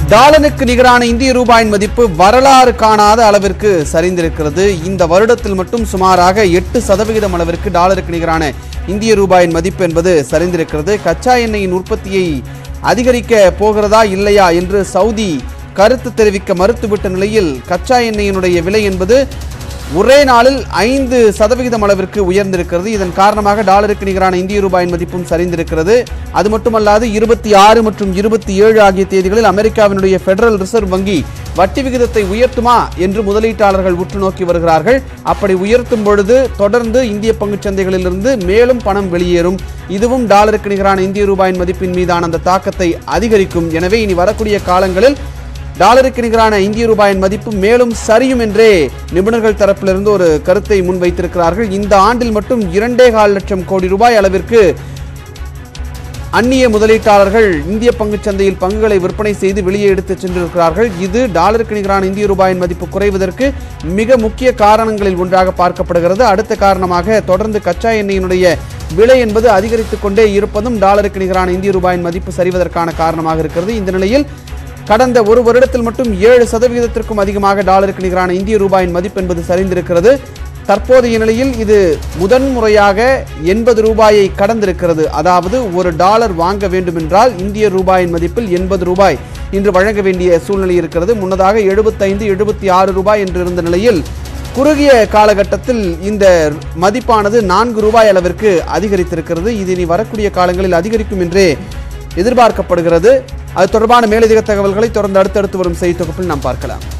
டாலனுக்கு நிகரான இந்திய ரூபாயின் மதிப்பு வரலாறு காணாத அளவிற்கு சரிந்திருக்கிறது இந்த வருடத்தில் மட்டும் சுமாராக எட்டு சதவிகிதம் அளவிற்கு டாலருக்கு நிகரான இந்திய ரூபாயின் மதிப்பு என்பது சரிந்திருக்கிறது கச்சா எண்ணெயின் உற்பத்தியை அதிகரிக்க போகிறதா இல்லையா என்று சவுதி கருத்து தெரிவிக்க மறுத்துவிட்ட நிலையில் கச்சா எண்ணெயினுடைய விலை என்பது ஒரே நாளில் ஐந்து சதவிகிதம் அளவிற்கு உயர்ந்திருக்கிறது இதன் காரணமாக டாலருக்கு நிகரான இந்திய ரூபாயின் மதிப்பும் சரிந்திருக்கிறது அது மட்டுமல்லாது இருபத்தி ஆறு மற்றும் இருபத்தி ஏழு ஆகிய தேதிகளில் அமெரிக்காவினுடைய ஃபெடரல் ரிசர்வ் வங்கி வட்டி விகிதத்தை உயர்த்துமா என்று முதலீட்டாளர்கள் உற்று நோக்கி வருகிறார்கள் அப்படி உயர்த்தும் பொழுது தொடர்ந்து இந்திய பங்குச் சந்தைகளிலிருந்து மேலும் பணம் வெளியேறும் இதுவும் டாலருக்கு நிகரான இந்திய ரூபாயின் மதிப்பின் மீதான அந்த தாக்கத்தை அதிகரிக்கும் எனவே இனி வரக்கூடிய காலங்களில் டாலருக்கு நிகரான இந்திய ரூபாயின் மதிப்பு மேலும் சரியும் என்றே நிபுணர்கள் தரப்பிலிருந்து ஒரு கருத்தை முன்வைத்திருக்கிறார்கள் இந்த ஆண்டில் மட்டும் இரண்டே கால் லட்சம் கோடி ரூபாய் அளவிற்கு அந்நிய முதலீட்டாளர்கள் இந்திய பங்குச் சந்தையில் பங்குகளை விற்பனை செய்து வெளியே எடுத்துச் சென்றிருக்கிறார்கள் இது டாலருக்கு நிகரான இந்திய ரூபாயின் மதிப்பு குறைவதற்கு மிக முக்கிய காரணங்களில் ஒன்றாக பார்க்கப்படுகிறது அடுத்த காரணமாக தொடர்ந்து கச்சா எண்ணெயினுடைய விலை என்பது அதிகரித்துக் கொண்டே இருப்பதும் டாலருக்கு நிகரான இந்திய ரூபாயின் மதிப்பு சரிவதற்கான காரணமாக இருக்கிறது இந்த நிலையில் கடந்த ஒரு வருடத்தில் மட்டும் ஏழு சதவிகிதத்திற்கும் அதிகமாக டாலருக்கு நிகரான இந்திய ரூபாயின் மதிப்பு என்பது சரிந்திருக்கிறது தற்போதைய நிலையில் இது முதன்முறையாக எண்பது ரூபாயை கடந்திருக்கிறது அதாவது ஒரு டாலர் வாங்க வேண்டுமென்றால் இந்திய ரூபாயின் மதிப்பில் எண்பது ரூபாய் இன்று வழங்க வேண்டிய சூழ்நிலை இருக்கிறது முன்னதாக எழுபத்தைந்து எழுபத்தி ஆறு ரூபாய் என்று இருந்த நிலையில் குறுகிய காலகட்டத்தில் இந்த மதிப்பானது நான்கு ரூபாய் அளவிற்கு அதிகரித்திருக்கிறது இது இனி வரக்கூடிய காலங்களில் அதிகரிக்கும் என்றே எதிர்பார்க்கப்படுகிறது அது தொடர்பான மேலதிக தகவல்களை தொடர்ந்து அடுத்தடுத்து வரும் செய்தி தொகுப்பில் நாம் பார்க்கலாம்